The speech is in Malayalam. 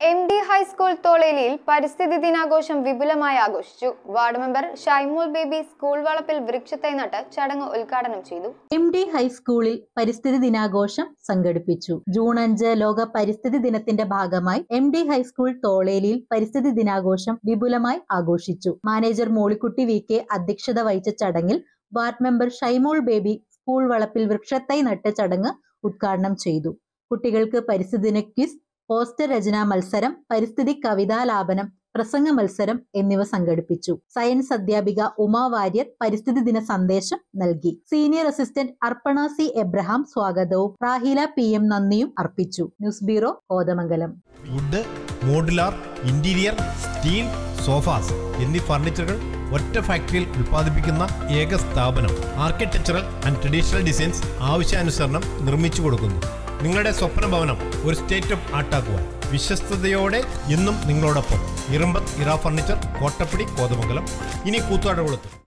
എം ഡി ഹൈസ്കൂൾ തോളേലിയിൽ പരിസ്ഥിതി ദിനാഘോഷം വിപുലമായി ആഘോഷിച്ചു ward member Shymol Baby school വളപ്പിൽ വൃക്ഷത്തൈ നട്ട് ചടങ്ങ് ഉദ്ഘാടനം ചെയ്തു എം ഡി ഹൈസ്കൂളിൽ പരിസ്ഥിതി ദിനാഘോഷം സംഘടിപ്പിച്ചു ജൂൺ അഞ്ച് ലോക പരിസ്ഥിതി ദിനത്തിന്റെ ഭാഗമായി എം ഡി ഹൈസ്കൂൾ തോളേലിയിൽ പരിസ്ഥിതി ദിനാഘോഷം വിപുലമായി ആഘോഷിച്ചു മാനേജർ മോളിക്കുട്ടി വി കെ അധ്യക്ഷത വഹിച്ച ചടങ്ങിൽ ward member Shymol Baby school വളപ്പിൽ വൃക്ഷത്തൈ നട്ട് ചടങ്ങ് ഉദ്ഘാടനം ചെയ്തു കുട്ടികൾക്ക് പരിസ്ഥിതി ദിന ക്വിസ് പോസ്റ്റർ രചനാ മത്സരം പരിസ്ഥിതി കവിതാലാപനം പ്രസംഗ മത്സരം എന്നിവ സംഘടിപ്പിച്ചു സയൻസ് അധ്യാപിക ഉമാ വാര്യർ പരിസ്ഥിതി ദിന സന്ദേശം നൽകി senior assistant Arppana C Abraham സ്വാഗതവും റാഹില പി എം നന്ദിയും അർപ്പിച്ചു news bureau Kothamangalam wood modular interior steel sofas എന്നീ ഫർണിച്ചറുകൾ ഒറ്റ ഫാക്ടറിയിൽ ഉൽപ്പാദിപ്പിക്കുന്ന ഏക സ്ഥാപനം ആർക്കിടെക്ചറൽ ആൻഡ് ട്രഡീഷണൽ ഡിസൈൻസ് ആവശ്യാനുസരണം നിർമ്മിച്ചു കൊടുക്കുന്നു നിങ്ങളുടെ സ്വപ്ന ഭവനം ഒരു സ്റ്റേറ്റ് ഓഫ് ആർട്ടാക്കുവാൻ വിശ്വസ്തയോടെ എന്നും നിങ്ങളോടൊപ്പം ഇറമ്പത്ത് ഇറ ഫർണിച്ചർ കോട്ടപ്പടി കോതമംഗലം ഇനി കൂത്താടുകുളത്ത്